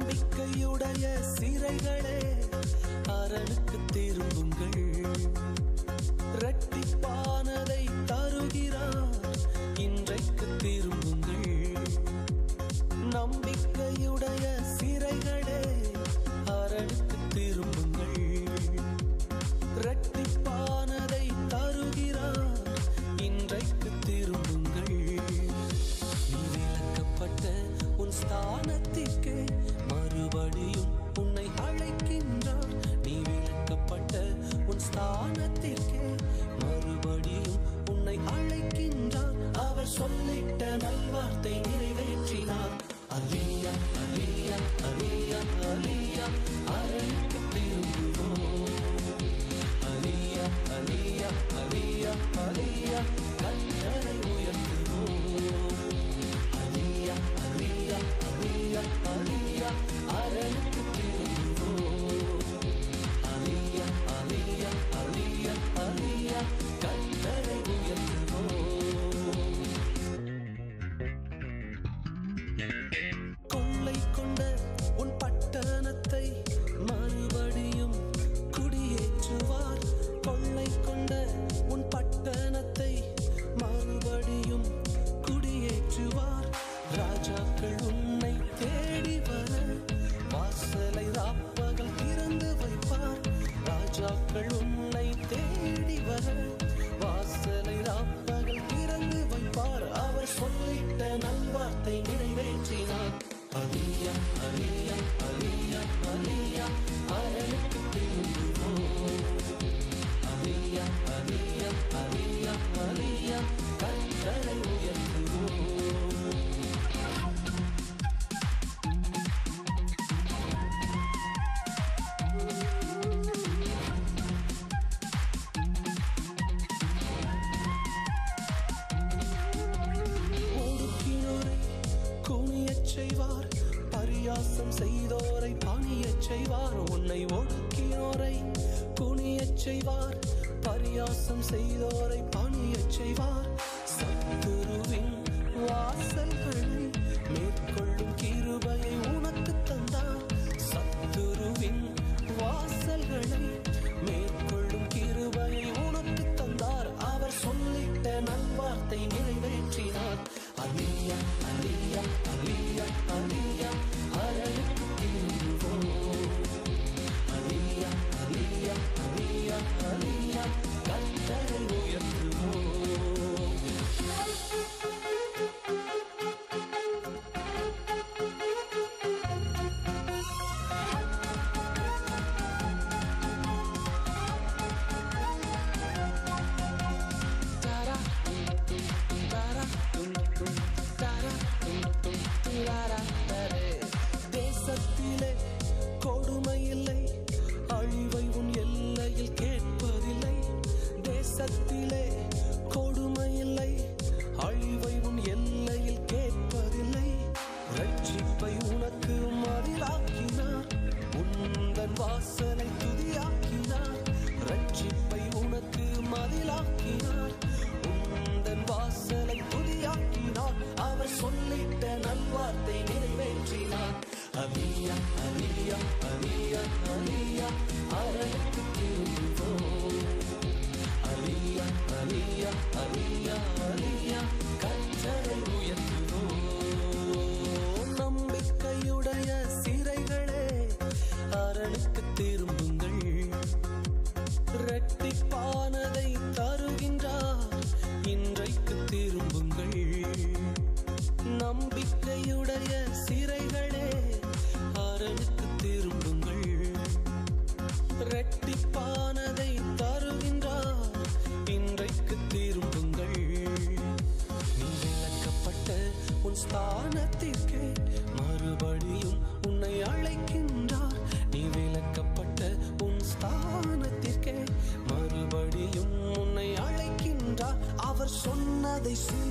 நம்பிக்கையுடைய சிறைகளே அரணுக்கு திரும்புங்கள் இரட்டிப்பானதை தருகிறார் இன்றைக்கு திரும்புங்கள் நம்பிக்கையுடைய சிறைகளே அரணுக்கு திரும்புங்கள் இரட்டிப்பானதை தருகிறார் இன்றைக்கு திரும்புங்கள் நீ விலக்கப்பட்ட உன் ஸ்தானத்திற்கு மறுபடியும் உன்னை அழைக்கின்றார் நீ விலக்கப்பட்ட உன் ஸ்தானத்திற்கு மறுபடியும் உன்னை அழைக்கின்றார் அவர் சொல்லிட்ட நல்வார்த்தை நிறைவேற்றினார் அலியா அலியா அலியா அலியா அரணுக்கு திரும்புவோம் அலியா அலியா அலியா அலியா கண்ணரை உயர்த்துவோம் அலியா அலியா அலியா அலியா அரணுக்கு திரும்புவோம் அலியா அலியா அலியா அலியா கண்ணரை உயர்த்துவோம் கொள்ளை கொண்ட உன் பட்டணத்தை மறுபடியும் குடியேற்றுவார் கொள்ளை கொண்ட உன் பட்டணத்தை மறுபடியும் குடியேற்றுவார் ராஜாக்கள் உன்னை தேடி வர வாசலை ராப்பகல் திறந்து வைப்பார் ராஜாக்கள் உன்னை தேடி வர வாசலை ராப்பகல் திறந்து வைப்பார் அவர் சொல்லிட்ட நல்வார்த்தை நிறைவேற்றினார் அலியா அலியா அலியா அலியா அரணுக்கு திரும்புவோம் அலியா அலியா அலியா அலியா கற்றரை உயர்த்துவோம் ஒடுக்கினோரை குனியச் செய்வார் பரியாசம் செய்தோரை பணியச் செய்வார் உன்னை ஒடுக்கினோரை குனியச் செய்வார் பரியாசம் செய்தோரை பணியச் செய்வார் சத்துருவின் வாசல்களை மேற்கொள்ளும் கிருபையை உனக்கு தந்தார் சத்துருவின் வாசல்களை மேற்கொள்ளும் கிருபையை உனக்கு தந்தார் அவர் சொல்லிட்ட நல்வார்த்தை நிறைவேற்றினார் அலியா அலியா அலியா அலியா அரணுக்கு திரும்புவோம் அலியா அலியா அலியா அலியா கத்தரை உயர்த்துவோம் Tara, tara, tum, tum, tara, tum, tum, tirara, தரே. தேசத்திலே கொடுமை இல்லை அழிவை உன் எல்லையில் கேட்பதில்லை தேசத்திலே கொடுமை இல்லை அழிவை உன் எல்லையில் கேட்பதில்லை ரட்சிப்பை உனக்கு மதிலாக்கினார் உந்தன் வாசலை துதியாக்கினார் ரட்சிப்பை உனக்கு மதிலாக்கினார் உந்தன் வாசலை துதியாக்கினார் அவர் சொல்லிட்ட நல்வார்த்தை நிறைவேற்றினார் அலியா அலியா அலியா அலியா அரணுக்கு திரும்புவோம் அலியா அலியா அலியா அலியா கற்றரை உயர்த்துவோம் நம்பிக்கையுடைய சிறைகளே அரணுக்கு திரும்புங்கள் இரட்டிப்பானதை தருகின்றார் இன்றைக்கு திரும்புங்கள் நம்பிக்கையுடைய சிறைகளே அரணுக்கு திரும்புங்கள் இரட்டிப்பானதை தருகின்றார் இன்றைக்கு திரும்புங்கள் நீ விளக்கப்பட்ட உன் ஸ்தானத்திற்கு மறுபடியும் உன்னை அழைக்கின்றார் நீ விளக்கப்பட்ட உன் ஸ்தானத்திற்கு மறுபடியும் உன்னை அழைக்கின்றார் அவர் சொன்னதை சில